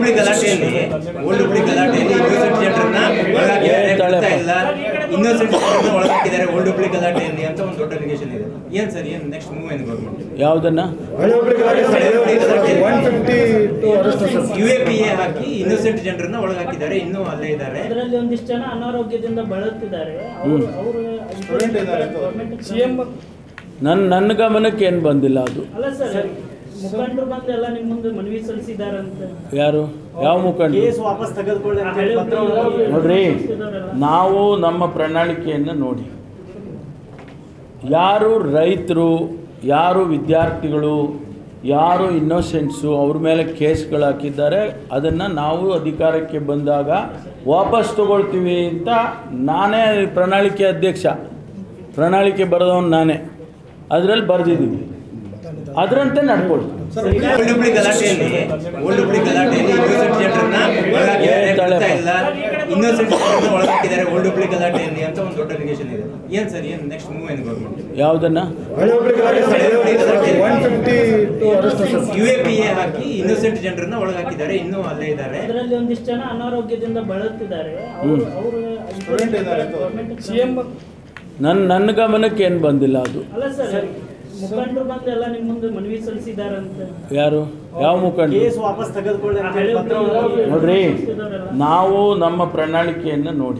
ಹುಬ್ಳಿ ಗಲಾಟೆಯಲ್ಲಿ ಓಲ್ಡ್ ಹುಬ್ಳಿ ಗಲಾಟೆಯಲ್ಲಿ ಇನ್ನೋಸೆಂಟ್ ಜನರನ್ನ ಒಳಗಾಕಿದ್ದಾರೆ ಗೊತ್ತಾ ಇಲ್ಲ ಇನ್ನೋಸೆಂಟ್ ಜನರನ್ನ ಒಳಗಾಕಿದ್ದಾರೆ ಓಲ್ಡ್ ಹುಬ್ಳಿ ಗಲಾಟೆಯಲ್ಲಿ ಅಂತ ಒಂದು ದೊಡ್ಡ ಅಲಿಗೇಷನ್ ಇದೆ ಏನ್ ಸರ್ ಏನ್ ನೆಕ್ಸ್ಟ್ ಮೂವ್ ಏನು ಗೌರ್ಮೆಂಟ್ ಯಾವುದನ್ನು ಯು ಎ ಪಿ ಎ ಹಾಕಿ ಇನ್ನೋಸೆಂಟ್ ಜನರನ್ನ ಒಳಗಾಕಿದ್ದಾರೆ ಇನ್ನೂ ಅಲ್ಲೇ ಇದ್ದಾರೆ ಅದರಲ್ಲಿ ಒಂದಿಷ್ಟು ಜನ ಅನಾರೋಗ್ಯದಿಂದ ಬಳಲ್ತಿದ್ದಾರೆ ಅವರು ಅವರು ಸಿಎಂ ನನ್ನ ನನ್ನ ಗಮನಕ್ಕೆ ಏನು ಬಂದಿಲ್ಲ ಅದು ಅಲ್ಲ ಸರ್ ಮುಖಂಡರು ಬಂದು ಎಲ್ಲ ನಿಮ್ಮ ಮುಂದೆ ಮನವಿ ಸಲ್ಲಿಸಿದಾರಂತೆ ಯಾರು ಯಾವ ಮುಖಂಡ ವಾಪಸ್ ತೆಗೆದುಕೊಳ್ಳಿ ಆ ಹಳೆ ಹುಬ್ಳಿ- ನೋಡ್ರಿ ಸಂಸ್ಥೆದವರೆಲ್ಲ. ನಾವು ನಮ್ಮ ಪ್ರಣಾಳಿಕೆಯನ್ನು ನೋಡಿ ಯಾರು ರೈತರು ಯಾರು ವಿದ್ಯಾರ್ಥಿಗಳು ಯಾರು ಇನ್ನೋಸೆಂಟ್ಸು ಅವ್ರ ಮೇಲೆ ಕೇಸ್ಗಳು ಹಾಕಿದ್ದಾರೆ ಅದನ್ನು ನಾವು ಅಧಿಕಾರಕ್ಕೆ ಬಂದಾಗ ವಾಪಸ್ ತಗೊಳ್ತೀವಿ ಅಂತ ನಾನೇ ಪ್ರಣಾಳಿಕೆ ಅಧ್ಯಕ್ಷ ಪ್ರಣಾಳಿಕೆ ಬರೆದವನು ನಾನೇ ಅದರಲ್ಲಿ ಬರೆದಿದ್ದೀವಿ ಅದರಂತೆ ನಡ್ಕೊಳ್ತೀವಿ ಓಲ್ಡ್ ಹುಬ್ಳಿ ಗಲಾಟೆಯಲ್ಲಿ ಓಲ್ಡ್ ಹುಬ್ಳಿ ಗಲಾಟೆಯಲ್ಲಿ ಇನ್ನೋಸೆಂಟ್ ಜನರನ್ನ ಒಳಗಾಕಿದ್ದಾರೆ ಗೊತ್ತಾ ಇಲ್ಲ ಇನ್ನೋಸೆಂಟ್ ಜನರನ್ನ ಒಳಗಾಕಿದ್ದಾರೆ ಓಲ್ಡ್ ಹುಬ್ಳಿ ಗಲಾಟೆಯಲ್ಲಿ ಅಂತ ಒಂದು ದೊಡ್ಡ ಅಲಿಗೇಷನ್ ಇದೆ ಏನ್ ಸರ್ ಏನ್ ನೆಕ್ಸ್ಟ್ ಮೂವ್ ಏನು ಗೌರ್ಮೆಂಟ್ ಯಾವುದನ್ನು ಯು ಎ ಪಿ ಎ ಹಾಕಿ ಇನ್ನೋಸೆಂಟ್ ಜನರನ್ನ ಒಳಗಾಕಿದ್ದಾರೆ ಇನ್ನೂ ಅಲ್ಲೇ ಇದ್ದಾರೆ ಅದರಲ್ಲಿ ಒಂದಿಷ್ಟು ಜನ ಅನಾರೋಗ್ಯದಿಂದ ಬಳಲ್ತಿದ್ದಾರೆ ಅವರು ಅವರು ಸಿಎಂ ನನ್ನ ನನ್ನ ಗಮನಕ್ಕೆ ಏನು ಬಂದಿಲ್ಲ ಅದು ಅಲ್ಲ ಸರ್ ಮುಖಂಡರು ಬಂದು ಎಲ್ಲ ನಿಮ್ಮ ಮುಂದೆ ಮನವಿ ಸಲ್ಲಿಸಿದಾರಂತೆ ಯಾರು ಯಾವ ಮುಖಂಡ ವಾಪಸ್ ತೆಗೆದುಕೊಳ್ಳಿ ಆ ಹಳೆ ಹುಬ್ಳಿ- ನೋಡ್ರಿ ಸಂಸ್ಥೆದವರೆಲ್ಲ. ನಾವು ನಮ್ಮ ಪ್ರಣಾಳಿಕೆಯನ್ನು ನೋಡಿ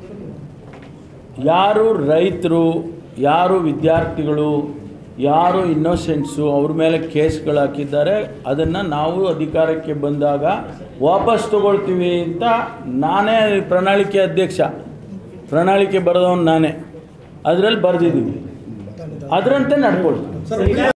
ಯಾರು ರೈತರು ಯಾರು ವಿದ್ಯಾರ್ಥಿಗಳು ಯಾರು ಇನ್ನೋಸೆಂಟ್ಸು ಅವ್ರ ಮೇಲೆ ಕೇಸ್ಗಳು ಹಾಕಿದ್ದಾರೆ ಅದನ್ನು ನಾವು ಅಧಿಕಾರಕ್ಕೆ ಬಂದಾಗ ವಾಪಸ್ ತಗೊಳ್ತೀವಿ ಅಂತ ನಾನೇ ಪ್ರಣಾಳಿಕೆ ಅಧ್ಯಕ್ಷ ಪ್ರಣಾಳಿಕೆ ಬರೆದವನು ನಾನೇ ಅದರಲ್ಲಿ ಬರೆದಿದ್ದೀವಿ ಅದರಂತೆ ನಡ್ಕೊಳ್ತೀವಿ